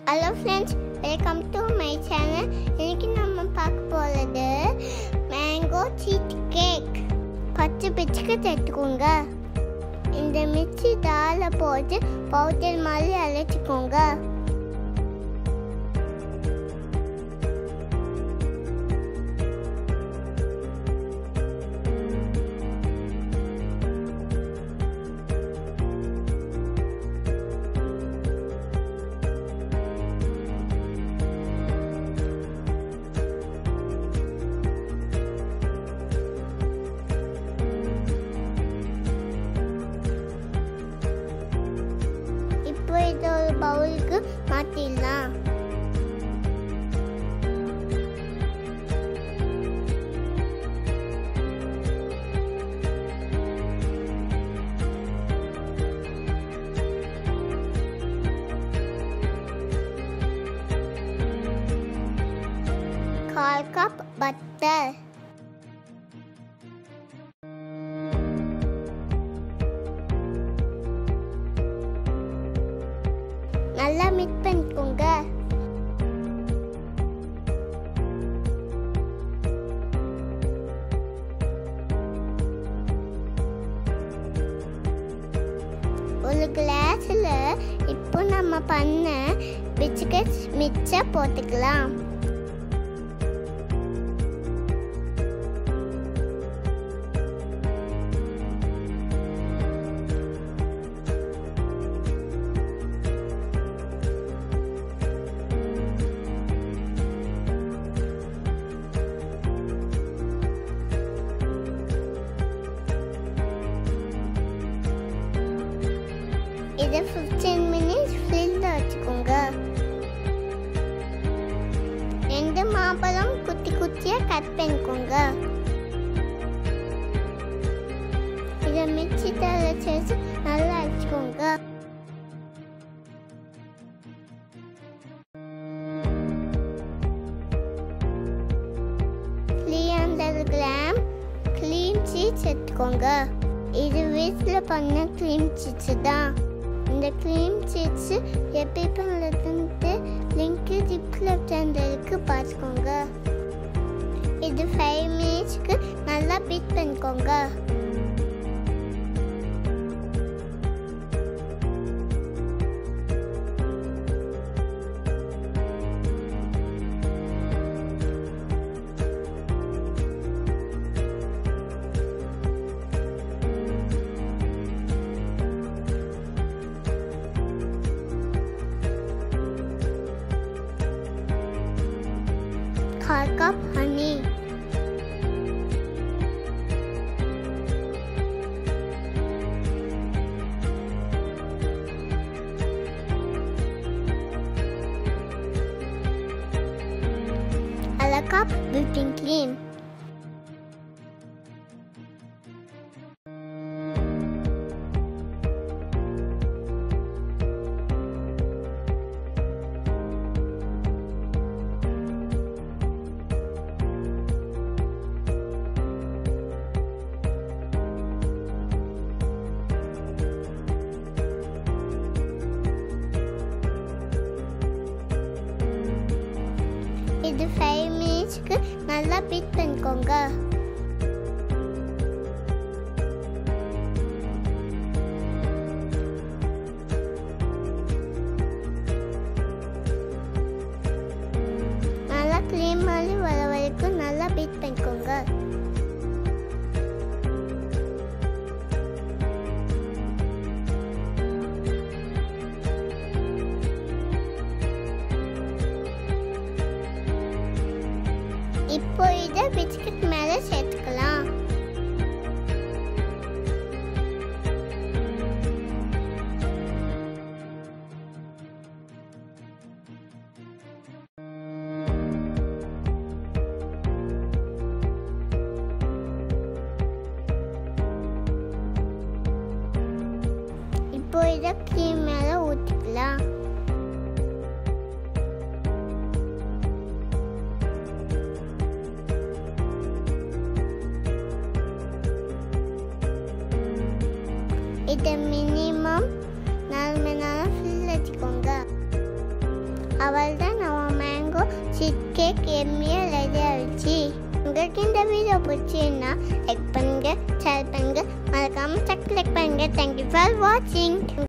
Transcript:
hello friends welcome to my channel இன்னைக்கு நம்ம பார்க்க போகிறது மேங்கோ சீட் கேக் பத்து பிச்சுக்கு எடுத்துக்கோங்க இந்த மிக்சி தாளை போட்டு பவுடர் மாதிரி அரைச்சிக்கோங்க இப்போ இதை ஒரு பவுலுக்கு மாற்றிடலாம் கால் கப் பட்டர் நல்லா மிக்ஸ் பண்ணிக்கோங்க ஒரு கிளாஸில் இப்போ நம்ம பண்ண பிஸ்கட் மிச்சா போட்டுக்கலாம் இதை ஃபிஃப்டீன் மினிட்ஸ் ஃப்ரிட்ஜில் வச்சுக்கோங்க ரெண்டு மாம்பழம் குட்டி குட்டியாக கட் பண்ணிக்கோங்க இதை மிக்சி தர சேர்த்து நல்லா அரைச்சிக்கோங்க three hundred gram clean cheese எடுத்துக்கோங்க இது வீட்டில் பண்ண க்ரீம் சீஸ் தான் இந்த க்ரீம் சீஸ் எப்படி பண்ணுறதுன்ட்டு லிங்க்கு ஜிப்பில் சேனலுக்கு பார்த்துக்கோங்க இது ஃபைவ் மினிட்ஸ்க்கு நல்லா பீட் பண்ணிக்கோங்க கால் கப் ஹனி அரை கப் விப்பிங் க்ரீம் இது ஃபைவ் மினிட்ஸ்க்கு நல்லா பீட் பண்ணிக்கோங்க நல்லா க்ரீம் மாதிரி வர வரைக்கும் நல்லா பீட் பண்ணிக்கோங்க இப்போ இதை பிஸ்கட் மேலே சேர்த்துக்கலாம் இப்போ இதை க்ரீம் மேலே ஊற்றிக்கலாம் இதை மினிமம் நாலு மணி நேரம் ஃபில் வச்சுக்கோங்க அவள் தான் நம்ம மேங்கோ சீட் கேக் எம்மியாக ரெடி ஆயிடுச்சு உங்களுக்கு இந்த வீடியோ பிடிச்சிருந்தா லைக் பண்ணுங்க ஷேர் பண்ணுங்க மறக்காம சப்ஸ்கிரைப் பண்ணுங்க தேங்க்யூ ஃபார் வாட்சிங்